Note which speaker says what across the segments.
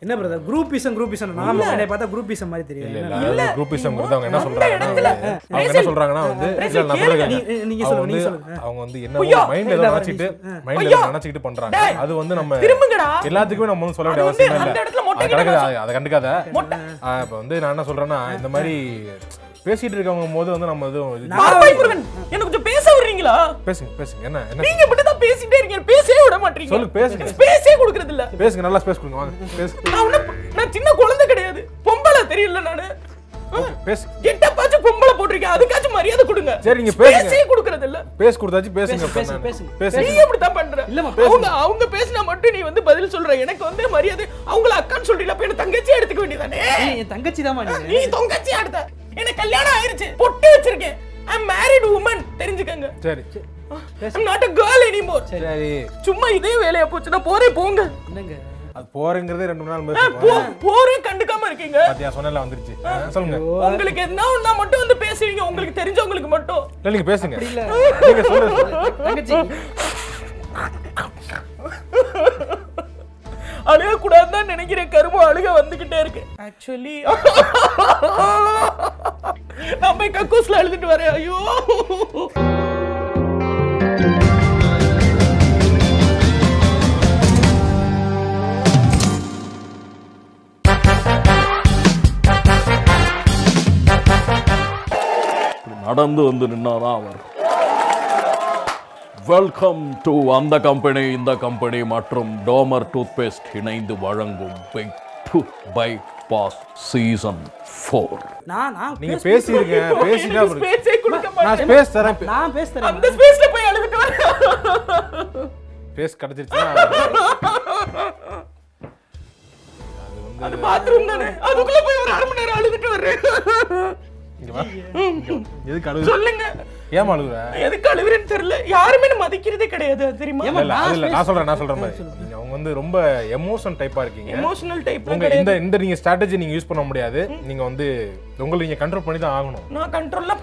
Speaker 1: என்ன brother groupism groupism நாம என்னை பார்த்தா குரூப்பிசம் மாதிரி தெரியும்
Speaker 2: இல்ல
Speaker 1: என்ன?
Speaker 2: இல்ல குரூப்பிசம் அவங்க என்ன
Speaker 3: அந்த
Speaker 2: சொல்றாங்கன்னா
Speaker 3: இடத்துல,
Speaker 2: வந்து, அவங்க என்ன சொல்றாங்கன்னா வந்து இல்ல நான் சொல்லுங்க
Speaker 1: நீ- நீங்க
Speaker 2: அவங்க
Speaker 1: சொல்லுங்க,
Speaker 2: வந்து
Speaker 1: நீங்க சொல்லுங்க.
Speaker 2: அவங்க வந்து என்ன
Speaker 3: ஐயோ!
Speaker 2: மைண்ட்ல ஏதோ நினைச்சிட்டு மைண்ட்ல ஏதோ நினைச்சிட்டு பண்றாங்க அது வந்து நம்ம
Speaker 3: திரும்புங்கடா
Speaker 2: எல்லாத்துக்குமே நம்ம வந்து சொல்ல வேண்டிய
Speaker 3: அது வந்து
Speaker 2: அவசியம்
Speaker 3: அந்த
Speaker 2: இல்ல
Speaker 3: இடத்துல மொட்டை
Speaker 2: அது
Speaker 3: கிட்ட
Speaker 2: கிடக்குது அதை- அதை கண்டுக்காத
Speaker 3: மொட்டை
Speaker 2: ஆ, இப்ப வந்து நான் என்ன சொல்றேன்னா இந்த மாதிரி பேசிட்டு இருக்கவங்க போது வந்து நம்ம எதுவும்
Speaker 3: பார்ப்பாய் முருகன் என்ன கொஞ்சம் பேச விடுறீங்களா
Speaker 2: பேசுங்க பேசுங்க என்ன என்ன
Speaker 3: நீங்க மட்டும் தான் பேசிட்டே இருக்கீங்க பேசவே விட மாட்டீங்க
Speaker 2: சொல்லு, பேசுங்க.
Speaker 3: ஸ்பேஸே கொடுக்கறது இல்ல
Speaker 2: பேசுங்க நல்லா ஸ்பேஸ் கொடுங்க வாங்க பேசு
Speaker 3: நான் ஒண்ணும் நான் சின்ன குழந்தை கிடையாது பொம்பளை தெரியல நானு
Speaker 2: பேசு
Speaker 3: கெட்டப்பாச்சும் பொம்பளை போட்டிருக்கேன் அதுக்காச்சும் மரியாதை கொடுங்க
Speaker 2: சரி, நீங்க பேசுங்க.
Speaker 3: ஸ்பேஸே கொடுக்கறது இல்ல
Speaker 2: பேசு கொடுத்தாச்சு பேசுங்க
Speaker 1: பேசு,
Speaker 2: இப்ப
Speaker 1: பேசு,
Speaker 2: நான்.
Speaker 1: பேசுங்க.
Speaker 2: பேசுங்க
Speaker 3: நீ அப்படித்தான் பண்ற
Speaker 1: இல்லம்மா,
Speaker 3: அவங்க அவங்க பேசினா மட்டும் நீ வந்து பதில் சொல்ற எனக்கு வந்து மரியாதை அவங்கள அக்கான்னு சொல்றீல அப்ப என்ன தங்கச்சி எடுத்துக்க வேண்டியதானே
Speaker 1: ஏய், என் தங்கச்சி தாமா நீங்க
Speaker 3: நீ தொங்கச்சி அடுத்த எனக்கு கல்யாணம் ஆயிருச்சு பொட்டு வச்சிருக்கேன் ஐ மேரிட் உமன் தெரிஞ்சுக்கங்க
Speaker 2: சரி
Speaker 3: I'm not a girl anymore
Speaker 2: சரி
Speaker 3: சும்மா இதே வேலையா போச்சு நான் போறேன் போங்க
Speaker 1: என்னங்க
Speaker 2: அது போறேங்கிறதே ரெண்டு மூணு நாள்
Speaker 3: ஆ,
Speaker 2: பேசுவோம்
Speaker 3: போ போறே கண்டுக்காம இருக்கீங்க
Speaker 2: பாத்தியா சொன்னல வந்துருச்சு ஆ, சொல்லுங்க
Speaker 3: உங்களுக்கு என்ன ஒண்ணா மட்டும் வந்து பேசுவீங்க உங்களுக்கு தெரிஞ்சவங்களுக்கு மட்டும்
Speaker 2: இல்ல நீங்க பேசுங்க
Speaker 1: இல்ல
Speaker 2: நீங்க சொல்லுங்க
Speaker 1: தங்கச்சி
Speaker 3: அழுக கூடாதுன்னு நினைக்கிறேன் கருமம் அழுக வந்துகிட்டே இருக்கு ஆக்சுவலி நான் போய் கக்கூஸ்ல அழுதுட்டு வரேன் ஐயோ
Speaker 4: நடந்து வந்து நின்னாதான் அவர் வெல்கம் டு அந்த கம்பெனி இந்த கம்பெனி மற்றும் டோமர் டூத்பேஸ்ட் இணைந்து வழங்கும் big tooth by pass season four
Speaker 1: நான் நான்
Speaker 2: நீங்க
Speaker 1: பேச-
Speaker 2: பேசிருக்கேன் பேசிட்டா அப்புறம்
Speaker 3: ஸ்பேஸே கொடுக்க
Speaker 2: நான்
Speaker 3: மாட்டேன்
Speaker 2: ஸ்பேஸ் தரேன்
Speaker 1: நான் பேச தரேன்
Speaker 3: அந்த ஸ்பேஸ்ல போய் அழுதுட்டு வரேன்
Speaker 2: ஸ்பேஸ் கிடைச்சிருச்சுன்னா
Speaker 3: அது பாத்ரூம் தானே அதுக்குள்ள போய் ஒரு அரை மணி நேரம் அழுதுட்டு வரேன்
Speaker 2: இங்க வா. இங்க வா. எதுக்கு அழுகுற
Speaker 3: சொல்லுங்க
Speaker 2: ஏமா அழுகுற
Speaker 3: எதுக்கு அழுகுறேன்னு தெரியல யாருமே என்ன மதிக்கிறதே கிடையாது அது தெரியுமா
Speaker 2: இல்ல இல்ல அது இல்ல நான் சொல்றேன் நான் சொல்றேன் மாதிரி நீங்க அவங்க வந்து ரொம்ப எமோஷன் டைப்பா இருக்கீங்க
Speaker 3: எமோஷனல் டைப்
Speaker 2: உங்க இந்த இந்த நீங்க ஸ்ட்ராட்டஜி நீங்க யூஸ் பண்ண முடியாது நீங்க வந்து உங்களை நீங்க கண்ட்ரோல் பண்ணி தான் ஆகணும்
Speaker 3: நான் கண்ட்ரோல்ல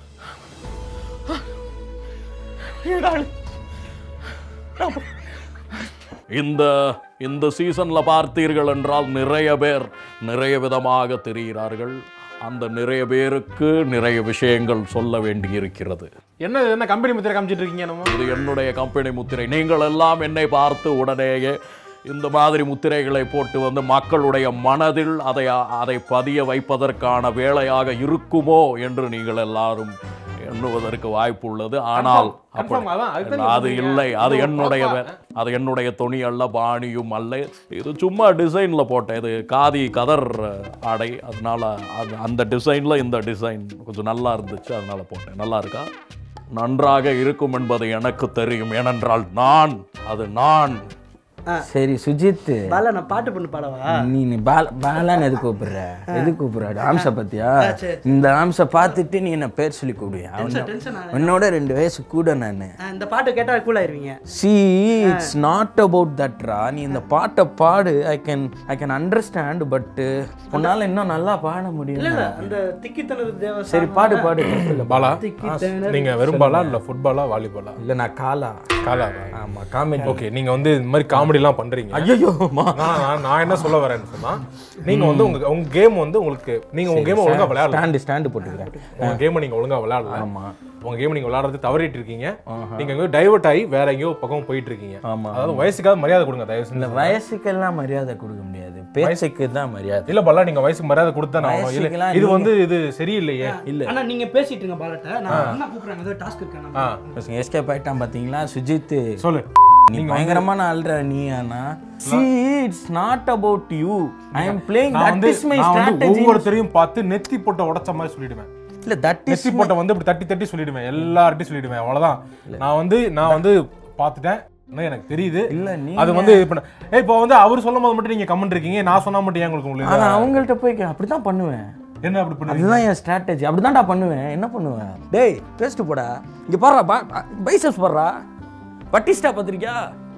Speaker 4: இந்த இந்த சீசன்ல பார்த்தீர்கள் என்றால் நிறைய பேர் நிறைய விதமாக தெரிகிறார்கள் அந்த நிறைய பேருக்கு நிறைய விஷயங்கள் சொல்ல வேண்டியிருக்கிறது
Speaker 2: என்ன இது என்ன கம்பெனி முத்திரை காமிச்சிட்டு இருக்கீங்க நம்ம
Speaker 4: இது என்னுடைய கம்பெனி முத்திரை நீங்கள் எல்லாம் என்னை பார்த்து உடனேயே இந்த மாதிரி முத்திரைகளை போட்டு வந்து மக்களுடைய மனதில் அதை அதை பதிய வைப்பதற்கான வேலையாக இருக்குமோ என்று நீங்கள் எல்லாரும் எண்ணுவதற்கு வாய்ப்பு உள்ளது ஆனால்
Speaker 2: Confirm,
Speaker 4: அப்படி-
Speaker 2: அதான், அதுதான் நீங்க
Speaker 4: அது
Speaker 2: சொல்றீங்க.
Speaker 4: இல்லை அது
Speaker 2: இது ஒரு
Speaker 4: என்னுடைய
Speaker 2: பொழப்பா?
Speaker 4: வே- அது என்னுடைய துணி அல்ல பாணியும் அல்ல இது சும்மா டிசைன்ல போட்டேன் இது காதி கதர் ஆடை அதனால அது அந்த டிசைன்ல இந்த டிசைன் கொஞ்சம் நல்லா இருந்துச்சு அதனால போட்டேன் நல்லா இருக்கா நன்றாக இருக்கும் என்பது எனக்கு தெரியும் ஏனென்றால் நான் அது நான்
Speaker 5: சரி சுஜித்
Speaker 1: பாலா நான் பாட்டு பண்ணு பாடவா
Speaker 5: நீ நீ பால பாலான்னு எது கூப்பிடுற எது கூப்பிடுற ஆம்ச பத்தியா இந்த ஆம்ச பார்த்துட்டு நீ என்ன பேர் சொல்லி கூப்பிடுவியா
Speaker 1: tension
Speaker 5: உன்னோட ரெண்டு வயசு கூட நான்
Speaker 1: ஆ, இந்த பாட்டு கேட்டா கூல் ஆயிருவீங்க
Speaker 5: சி இட்ஸ் நாட் அபவுட் தட்ரா நீ இந்த பாட்டை பாடு I can I can understand but உன்னால இன்னும் நல்லா பாட
Speaker 1: இல்ல
Speaker 5: முடியும்
Speaker 1: இல்ல அந்த திக்கித்தனது தேவ
Speaker 5: சரி பாடு பாடு தப்பு இல்ல.
Speaker 2: பாலா
Speaker 1: திக்கித்தனது
Speaker 2: நீங்க வெறும் பாலா இல்ல ஃபுட்பாலா வாலிபாலா
Speaker 5: இல்ல நான் காலா
Speaker 2: காலா
Speaker 5: ஆமா காமெடி
Speaker 2: ஓகே நீங்க வந்து இந்த மாதிரி காமெடி எல்லாம் பண்றீங்க
Speaker 5: ஐயோ
Speaker 2: நான் நான்- நான் என்ன சொல்ல வரேன்னு சொன்னா நீங்க வந்து உங்க உங்க கேம் வந்து உங்களுக்கு நீங்க உங்க கேம் ஒழுங்கா விளையாடலாம்
Speaker 5: ஸ்டாண்டு ஸ்டாண்டு போட்டுக்கிறேன்
Speaker 2: உங்க கேம் நீங்க ஒழுங்கா விளையாடலாம்
Speaker 5: ஆமா
Speaker 2: உங்க கேம் நீங்க விளையாடுறது தவறிட்டு இருக்கீங்க நீங்க எங்கேயோ டைவர்ட் ஆகி வேற எங்கேயோ பக்கம் போயிட்டு இருக்கீங்க
Speaker 5: ஆமா.
Speaker 2: அதாவது வயசுக்காவது மரியாதை கொடுங்க தயவு
Speaker 5: இந்த
Speaker 2: செஞ்சு
Speaker 5: வயசுக்கெல்லாம் மரியாதை கொடுக்க முடியாது பேச்சுக்கு தான் மரியாதை
Speaker 2: இல்ல பல்லா நீங்க வயசுக்கு மரியாதை கொடுத்தா நான் ஆகணும். இல்ல
Speaker 5: வயசுக்கெல்லாம்
Speaker 2: இது வந்து இது சரியில்லையே
Speaker 5: இல்ல
Speaker 1: அண்ணா நீங்க பேசிட்டு இருங்க பாலட்ட நான் அண்ணா கூப்பிடுறாங்க ஏதோ டாஸ்க் இருக்கா
Speaker 2: ஆ
Speaker 5: எஸ்கேப் ஆயிட்டான் பாத்தீங்களா சுஜித்
Speaker 2: சொல்லு
Speaker 5: நீ பயங்கரமான ஆள்ற நீ ஆனா see it's not about you i am playing
Speaker 2: நான்
Speaker 5: that
Speaker 2: வந்து
Speaker 5: is my
Speaker 2: நான் வந்து
Speaker 5: strategy
Speaker 2: ஒவ்வொருத்தரையும் பார்த்து நெத்தி போட்ட உடைச்ச மாதிரி சொல்லிடுவேன்
Speaker 5: இல்ல that is
Speaker 2: நெத்தி போட்ட வந்து இப்படி தட்டி தட்டி சொல்லிடுவேன் எல்லார்ட்டையும் சொல்லிடுவேன் அவ்வளவுதான் நான் வந்து நான் வந்து பார்த்துட்டேன் இன்னும் எனக்கு தெரியுது
Speaker 5: இல்ல நீ
Speaker 2: அது வந்து இது பண்ண ஏய், இப்போ வந்து அவர் சொல்லும் போது மட்டும் நீங்க கமெண்ட் இருக்கீங்க நான் சொன்னா மட்டும் ஏன் உங்களுக்கு உங்களுக்கு
Speaker 5: ஆனா அவங்கள்ட்ட போய் கே- அப்படிதான் பண்ணுவேன்
Speaker 2: என்ன அப்படி பண்ணுவீங்க
Speaker 5: அதுதான் என் ஸ்ட்ராட்டஜி அப்படிதான்டா பண்ணுவேன் என்ன பண்ணுவேன் டேய் பேஸ்ட் போடா இங்க பாடுறா பைசப்ஸ் பாடுறா பட்டிஸ்டா பார்த்திருக்கியா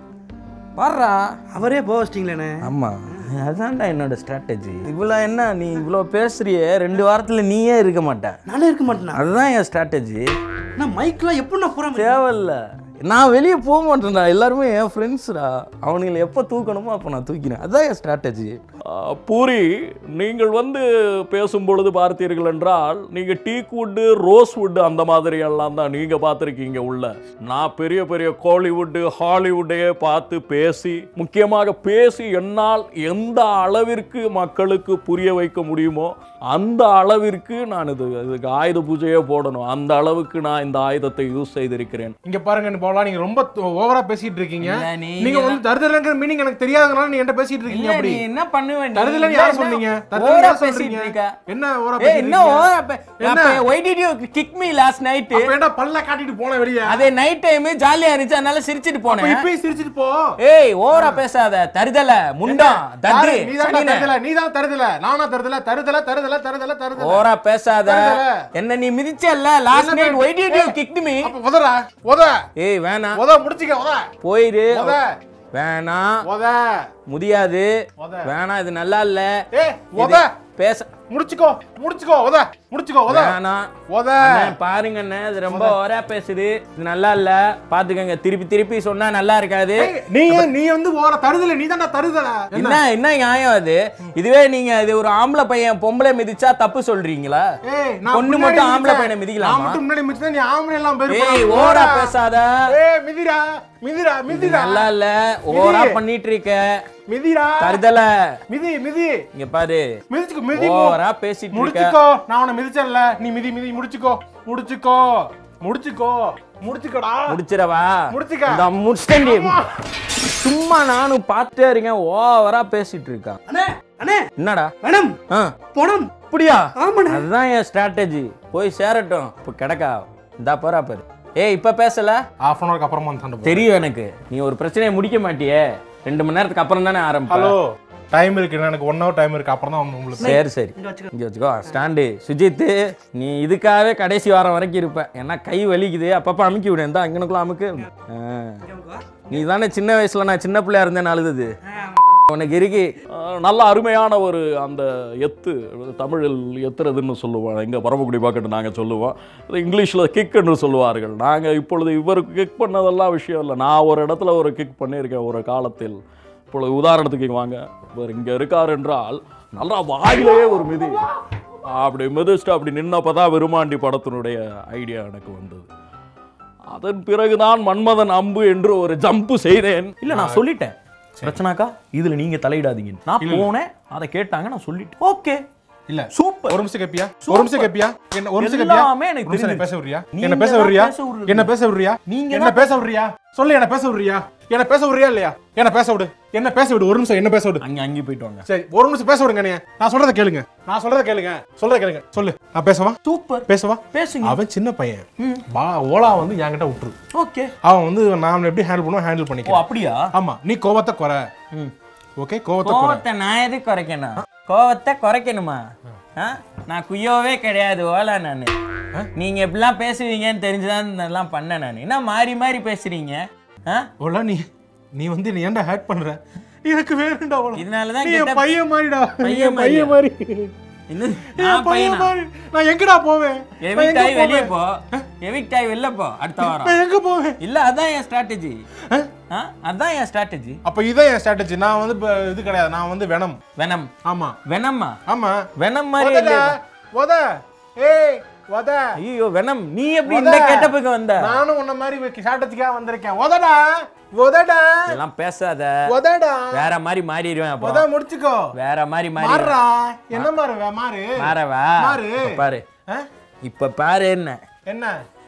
Speaker 5: பாடுறா
Speaker 1: அவரே போஸ்டிங்களேண்ணே
Speaker 5: ஆமா அதான்டா என்னோட ஸ்ட்ராட்டஜி இவ்வளோ என்ன நீ இவ்வளோ பேசுறியே ரெண்டு வாரத்துல நீயே இருக்க மாட்ட
Speaker 1: நானே இருக்க மாட்டேனா
Speaker 5: அதுதான் என் ஸ்ட்ராட்டஜி
Speaker 1: நான் மைக்லாம் எப்படி நான் போறேன்
Speaker 5: தேவையில்ல நான் வெளியே போக மாட்டேன்டா எல்லாருமே என் ஃப்ரெண்ட்ஸ்டா அவனுங்களை எப்போ தூக்கணுமோ அப்போ நான் தூக்கினேன் அதான் என் ஸ்ட்ராட்டஜி
Speaker 4: ஆ, பூரி நீங்கள் வந்து பேசும் பொழுது பார்த்தீர்கள் என்றால் நீங்க டீக் வுட்டு ரோஸ் வுட் அந்த மாதிரி எல்லாம் தான் நீங்க பார்த்துருக்கீங்க உள்ள நான் பெரிய பெரிய கோலிவுட்டு ஹாலிவுட்டையே பார்த்து பேசி முக்கியமாக பேசி என்னால் எந்த அளவிற்கு மக்களுக்கு புரிய வைக்க முடியுமோ அந்த அளவிற்கு நான் இது இதுக்கு ஆயுத பூஜையே போடணும் அந்த அளவுக்கு நான் இந்த ஆயுதத்தை யூஸ் செய்திருக்கிறேன்
Speaker 2: இங்க பாருங்க போலா நீங்க ரொம்ப ஓவரா பேசிட்டு இருக்கீங்க
Speaker 5: இல்ல, நீங்க
Speaker 2: நீங்க வந்து தருதலைங்கிற மீனிங் எனக்கு தெரியாதனால நீ என்கிட்ட பேசிட்டு இருக்கீங்க அப்படி
Speaker 5: என்ன பண்ணுவேன் நீ?
Speaker 2: தருதலை
Speaker 5: இல்ல,
Speaker 2: யார்
Speaker 5: என்ன
Speaker 2: சொன்னீங்க
Speaker 5: ஓவரா
Speaker 2: தருதலை யார்
Speaker 5: பேசிட்டு
Speaker 2: சொல்றீங்க
Speaker 5: இருக்க?
Speaker 2: என்ன ஓவரா
Speaker 5: ஏய்,
Speaker 2: பேசிட்டு
Speaker 5: என்ன
Speaker 2: இருக்கீங்க?
Speaker 5: ஓவரா பே-
Speaker 2: என்ன?
Speaker 5: அப்ப why did you kick me last night?
Speaker 2: அப்ப ஏன்டா பல்ல காட்டிட்டு போன வெளிய
Speaker 5: அதே நைட் டைம் ஜாலியா இருந்துச்சு அதனால சிரிச்சிட்டு
Speaker 2: அப்ப
Speaker 5: போனேன்
Speaker 2: இப்பயும் சிரிச்சிட்டு போ
Speaker 5: ஏய் ஓவரா பேசாத தருதல முண்டம் தத்து
Speaker 2: யாரு? நீதான்
Speaker 5: சனியனே.
Speaker 2: தருதல நீதான் தருதல நானா தருதல தருதல தருதல தருதல தருதல
Speaker 5: ஓவரா பேசாத
Speaker 2: தருதல.
Speaker 5: என்ன நீ மிதிச்சல்ல லாஸ்ட்
Speaker 2: என்ன
Speaker 5: நைட்
Speaker 2: பே-
Speaker 5: why did you
Speaker 2: ஏய்,
Speaker 5: kick me
Speaker 2: அப்ப உதறா உத
Speaker 5: ஏய் வேணாம்
Speaker 2: உத முடிச்சுக்க உத
Speaker 5: போயிரு
Speaker 2: உத
Speaker 5: வேணாம்
Speaker 2: உத
Speaker 5: முடியாது
Speaker 2: உத.
Speaker 5: வேணாம் இது நல்லா இல்ல
Speaker 2: ஏய்
Speaker 5: இது
Speaker 2: உத
Speaker 5: பேச
Speaker 2: முடிச்சுக்கோ முடிச்சுக்கோ உத முடிச்சுக்கோ உத
Speaker 5: வேணாம்
Speaker 2: உத
Speaker 5: அண்ணே, பாருங்க அண்ணே இது ரொம்ப ஓவரா பேசுது இது நல்லா இல்ல பாத்துக்கங்க திருப்பி திருப்பி சொன்னா நல்லா இருக்காது
Speaker 2: ஏய், நீ ஏன் நீ வந்து ஓர தருதல நீ தான்டா தருதல என்ன
Speaker 5: என்ன என்ன நியாயம் அது இதுவே நீங்க இது ஒரு ஆம்பளை பையன் பொம்பளை மிதிச்சா தப்பு சொல்றீங்களா
Speaker 2: ஏய் நான்
Speaker 5: பொண்ணு
Speaker 2: முன்னாடி
Speaker 5: மட்டும் ஆம்பளை
Speaker 2: மிதிச்சேன்.
Speaker 5: பையனை
Speaker 2: நான்
Speaker 5: மிதிக்கலாமா
Speaker 2: மட்டும் முன்னாடி மிதிச்சா நீ ஆம்பளை எல்லாம் பேர்
Speaker 5: ஏய் ஓவரா பேசாத
Speaker 2: ஏய் மிதிரா மிதிரா மிதிரா
Speaker 5: நல்லா இல்ல ஓவரா பண்ணிட்டு இருக்க
Speaker 2: மிதிரா
Speaker 5: தருதல
Speaker 2: மிதி மிதி
Speaker 5: இங்க பாரு
Speaker 2: மிதிச்சுக்கோ மிதி
Speaker 5: ஓவரா பேசிட்டு இருக்க
Speaker 2: முடிச்சுக்கோ நான் உன்னை மிதிச்சேன்ல நீ மிதி மிதி முடிச்சுக்கோ முடிச்சுக்கோ முடிச்சுக்கோ முடிச்சுக்கோடா
Speaker 5: முடிச்சிடவா
Speaker 2: முடிச்சுக்க.
Speaker 5: இந்த முடிச்சிட்டேன்டி சும்மா நானும் பார்த்துட்டே இருக்கேன் ஓவரா பேசிட்டு இருக்கான்
Speaker 1: அண்ணே அண்ணே
Speaker 5: என்னடா
Speaker 1: வேணும்
Speaker 5: ஆ
Speaker 1: போனம்
Speaker 5: அப்படியா
Speaker 1: ஆமாண்ணே
Speaker 5: அதுதான் என் ஸ்ட்ராட்டஜி போய் சேரட்டும் இப்போ கிடக்கா இந்தா போறா பாரு ஏய் இப்ப பேசல
Speaker 2: ஹாஃப் அன் ஹவருக்கு அப்புறமா வந்து சண்டை போடு.
Speaker 5: தெரியும் எனக்கு நீ ஒரு பிரச்சனையை முடிக்க மாட்டியே ரெண்டு மணி நேரத்துக்கு அப்புறம் தானே ஆரம்பிப்ப
Speaker 2: ஹலோ டைம் இருக்கு எனக்கு ஒன் ஹவர் டைம் இருக்கு அப்புறம் தான் வந்து உங்களுக்கு
Speaker 5: சரி சரி
Speaker 1: இங்க வச்சுக்க
Speaker 5: இங்க வச்சுக்கோ ஸ்டாண்டு சுஜித் நீ இதுக்காகவே கடைசி வாரம் வரைக்கும் இருப்ப ஏன்னா கை வலிக்குது அப்பப்போ அமுக்கி விடு எந்த அங்கனுக்குள்ள அமுக்கு ஆ. நீ தானே சின்ன வயசுல நான் சின்ன பிள்ளையா இருந்தேன் அழுது உனக்கு இருக்கு
Speaker 4: ஆ, நல்ல அருமையான ஒரு அந்த எத்து தமிழில் எத்துறதுன்னு சொல்லுவோம் எங்கள் பரமக்குடி பாக்கெட்டு நாங்கள் சொல்லுவோம் அது இங்கிலீஷில் கிக் என்று சொல்லுவார்கள் நாங்கள் இப்பொழுது இவருக்கு கிக் பண்ணதெல்லாம் விஷயம் இல்லை நான் ஒரு இடத்துல ஒரு கிக் பண்ணியிருக்கேன் ஒரு காலத்தில் இப்பொழுது உதாரணத்துக்கு இங்க வாங்க இவர் இங்கே இருக்கார் என்றால் நல்லா வாயிலேயே ஒரு மிதி அப்படி மிதிச்சுட்டு அப்படி நின்னப்போ தான் விருமாண்டி படத்தினுடைய ஐடியா எனக்கு வந்தது அதன் பிறகுதான் மன்மதன் அம்பு என்று ஒரு ஜம்பு செய்தேன்
Speaker 5: இல்ல நான் சொல்லிட்டேன் பிரச்சனாக்கா இதுல நீங்க தலையிடாதீங்க நான் போனேன் அதை கேட்டாங்க நான் சொல்லிட்டேன் ஓகே
Speaker 2: இல்ல
Speaker 5: சூப்பர்
Speaker 2: ஒரு நிமிஷம் கேப்பியா ஒரு நிமிஷம் கேப்பியா என்ன ஒரு நிமிஷம் கேப்பியா
Speaker 5: எல்லாமே எனக்கு
Speaker 2: ஒரு நிமிஷம்
Speaker 5: தெரிஞ்சிருச்சு.
Speaker 2: பேச விடுறியா
Speaker 5: நீங்க
Speaker 2: என்ன பேச
Speaker 5: தான்
Speaker 2: விடுறியா
Speaker 5: பேச விடுறது.
Speaker 2: என்ன பேச விடுறியா
Speaker 5: நீங்க
Speaker 2: என்ன பேச விடுறியா சொல்லு என்ன பேச விடுறியா என்ன பேச விடுறியா இல்லையா என்ன பேச விடு என்ன பேச விடு ஒரு நிமிஷம் என்ன பேச விடு
Speaker 5: அங்க அங்கே போயிட்டு வாங்க
Speaker 2: சரி ஒரு நிமிஷம் பேச விடுங்க நீ நான் சொல்றத கேளுங்க நான் சொல்றத கேளுங்க சொல்றத கேளுங்க சொல்லு நான் பேசவா
Speaker 5: சூப்பர்
Speaker 2: பேசவா
Speaker 5: பேசுங்க
Speaker 2: அவன் சின்ன பையன் பா ஓலா வந்து என்கிட்ட விட்டுரு
Speaker 5: ஓகே
Speaker 2: அவன் வந்து நான் எப்படி ஹேண்டில் பண்ணுவோம் ஹேண்டில்
Speaker 5: ஓ
Speaker 2: பண்ணிக்கலாம்
Speaker 5: அப்படியா
Speaker 2: ஆமா நீ கோவத்தை குறை
Speaker 5: ம்.
Speaker 2: ஓகே கோவத்தை குறை
Speaker 5: கோவத்தை நான் எது குறைக்கணும் கோவத்தை குறைக்கணுமா ஆ? நான் குய்யோவே கிடையாது ஓலா நான் நீங்க எப்படிலாம் பேசுவீங்கன்னு தெரிஞ்சுதான் இதெல்லாம் பண்ணேன் நான் என்ன மாறி மாறி பேசுறீங்க ஆ?
Speaker 2: ஓலா நீ நீ வந்து நீ ஏன்டா ஹேட் பண்ற எனக்கு வேணும்டா ஓலா
Speaker 5: இதனாலதான்
Speaker 2: நீ என்
Speaker 5: கெட்ட-
Speaker 2: பையன் மாதிரிடா நீ
Speaker 5: பையன்
Speaker 2: என் பையன் மாதிரி
Speaker 5: இன்னும்
Speaker 2: நீ
Speaker 5: நான்
Speaker 2: என் பையன்
Speaker 5: பையனா
Speaker 2: மாதிரி நான் எங்கடா போவேன் நான்
Speaker 5: எவிக்ட்
Speaker 2: எங்க
Speaker 5: ஆகி வெளியே
Speaker 2: போவேன்?
Speaker 5: போ எவிக்ட் ஆகி வெளில போ அடுத்த வாரம்
Speaker 2: நான் எங்க போவேன்
Speaker 5: இல்ல அதான் என் ஸ்ட்ராட்டஜி அதான் என் ஸ்ட்ராட்டஜி
Speaker 2: அப்ப இதான் என் ஸ்ட்ராட்டஜி நான் வந்து இப்ப இது கிடையாது நான் வந்து வெனம்
Speaker 5: வெனம்
Speaker 2: ஆமா
Speaker 5: வெனம்மா
Speaker 2: ஆமா
Speaker 5: வெனம் மாதிரி
Speaker 2: உதடா,
Speaker 5: இல்லையா
Speaker 2: உத ஏய் உத
Speaker 5: ஐயோ வெனம் நீ எப்படி இந்த
Speaker 2: உத.
Speaker 5: கெட்டப்புக்கு வந்த
Speaker 2: நானும் உன்ன மாதிரி ஸ்ட்ராட்டஜிக்கா வந்திருக்கேன் உதடா உதடா
Speaker 5: இதெல்லாம் பேசாத
Speaker 2: உதடா
Speaker 5: வேற மாதிரி மாறிடுவேன்
Speaker 2: உத
Speaker 5: அப்புறம்
Speaker 2: முடிச்சுக்கோ
Speaker 5: வேற மாதிரி மாறி
Speaker 2: மாறுறா என்ன மாறுவ மாறு
Speaker 5: மாறவா
Speaker 2: மாறு.
Speaker 5: இப்ப பாரு
Speaker 2: ஆ?
Speaker 5: இப்ப பாரு என்ன
Speaker 2: என்ன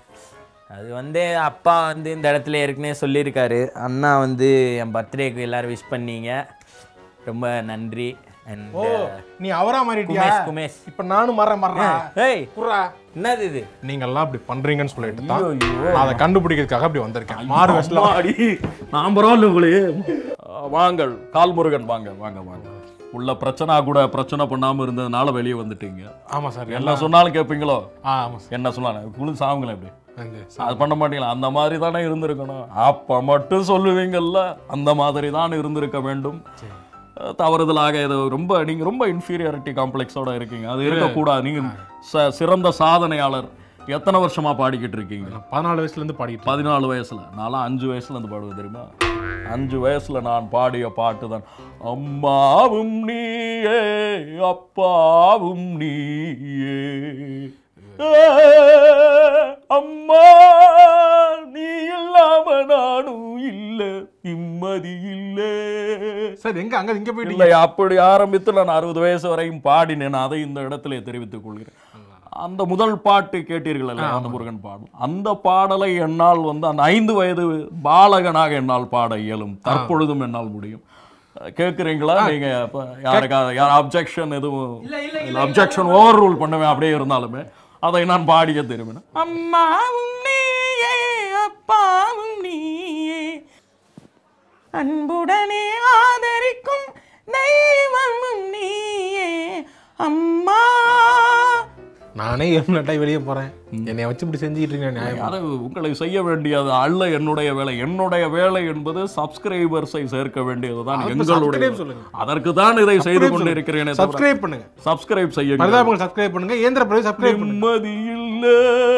Speaker 5: அது வந்து அப்பா வந்து இந்த இடத்துல ஏற்கனவே சொல்லியிருக்காரு அண்ணா வந்து என் பர்த்டேக்கு எல்லாரும் விஷ் பண்ணீங்க ரொம்ப நன்றி அண்ட்
Speaker 2: ஓ நீ அவரா மாறிட்டியா
Speaker 5: குமேஷ் குமேஷ்
Speaker 2: இப்ப நானும் மாற மாறா
Speaker 5: ஏய்
Speaker 2: குர்ரா
Speaker 5: என்னது இது
Speaker 2: நீங்க எல்லாம் அப்படி பண்றீங்கன்னு சொல்லிட்டு தான்
Speaker 5: ஐயோ.
Speaker 2: நான் அதை கண்டுபிடிக்கிறதுக்காக அப்படி வந்திருக்கேன் மாறு வெஸ்ட்ல
Speaker 4: அடி நான் பரவாயில்ல உங்களே வாங்கள் கால்முருகன் வாங்க வாங்க வாங்க உள்ள பிரச்சனை கூட பிரச்சனை பண்ணாம இருந்ததுனால வெளியே வந்துட்டீங்க
Speaker 2: ஆமா சார்
Speaker 4: என்ன சொன்னாலும் கேட்பீங்களோ
Speaker 2: ஆ ஆமா சார்
Speaker 4: என்ன சொல்லலாம் குளிர் சாவுங்களேன் இப்படி
Speaker 2: அந்த
Speaker 4: அது பண்ண மாட்டீங்களா அந்த மாதிரி தானே இருந்திருக்கணும் அப்ப மட்டும் சொல்லுவீங்கல்ல அந்த மாதிரி தான் இருந்திருக்க வேண்டும் அஹ் தவறுதலாக இது ரொம்ப நீங்க ரொம்ப இன்ஃபீரியாரிட்டி காம்ப்ளெக்ஸோட இருக்கீங்க அது இருக்கக்கூடாது நீங்க ச- சிறந்த சாதனையாளர் எத்தனை வருஷமா பாடிக்கிட்டு இருக்கீங்க
Speaker 2: நான் பதினாலு வயசுல இருந்து பாடிட்டு இருக்கேன்.
Speaker 4: பதினாலு வயசுல நான்லாம் அஞ்சு வயசுல இருந்து பாடுவேன் தெரியுமா அஞ்சு வயசுல நான் பாடிய பாட்டு தான் அம்மாவும் நீயே அப்பாவும் நீயே ஏ, அம்மா நீ இல்லாம நானும் இல்ல நிம்மதி இல்லை
Speaker 2: சார் எங்க அங்க இங்க போயிட்டீங்க
Speaker 4: இல்லை அப்படி ஆரம்பித்து நான் அறுபது வயசு வரையும் பாடினேன் அதை இந்த இடத்திலே தெரிவித்துக் கொள்கிறேன் அந்த முதல் பாட்டு கேட்டீர்கள் அல்ல அந்த முருகன் பாடல் அந்த பாடலை என்னால் வந்து அந்த ஐந்து வயது பாலகனாக என்னால் பாட இயலும் தற்பொழுதும் என்னால் முடியும் கேட்குறீங்களா நீங்க இப்ப யாருக்காவது யார் அப்ஜெக்ஷன் எதுவும் அப்ஜெக்ஷன் ஓவர் ரூல் பண்ணுவேன் அப்படியே இருந்தாலுமே அதை நான் பாடிய திரும்பினேன்
Speaker 3: அம்மாவும் நீயே அப்பாவும் நீயே அன்புடனே ஆதரிக்கும் தெய்வமும் நீயே அம்மா
Speaker 2: நானே எம்லட்டாய் வெளியே போறேன் என்னை வச்சு இப்படி செஞ்சுக்கிட்டு இருக்கேன் நியாயம்
Speaker 4: அது உங்களை செய்ய வேண்டியது அல்ல என்னுடைய வேலை என்னுடைய வேலை என்பது சப்ஸ்கிரைபர்ஸை சேர்க்க வேண்டியதுதான்
Speaker 2: அப்ப
Speaker 4: எங்களுடைய
Speaker 2: subscribe சொல்லுங்க.
Speaker 4: அதற்கு தான் இதை செய்து கொண்டிருக்கிறேன்
Speaker 2: சப்ஸ்கிரைப் பண்ணுங்க
Speaker 4: சப்ஸ்கிரைப் செய்ய
Speaker 2: மருதாபங்கள் சப்ஸ்கிரைப் பண்ணுங்க இயந்திர பிறகு சப்ஸ்கிரைப் பண்ணுங்க
Speaker 4: நிம்மதி இல்ல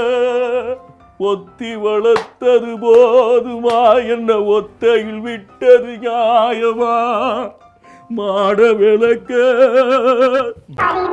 Speaker 4: ஒத்தி வளர்த்தது போதுமா என்ன ஒத்தையில் விட்டது நியாயமா மாட விளக்க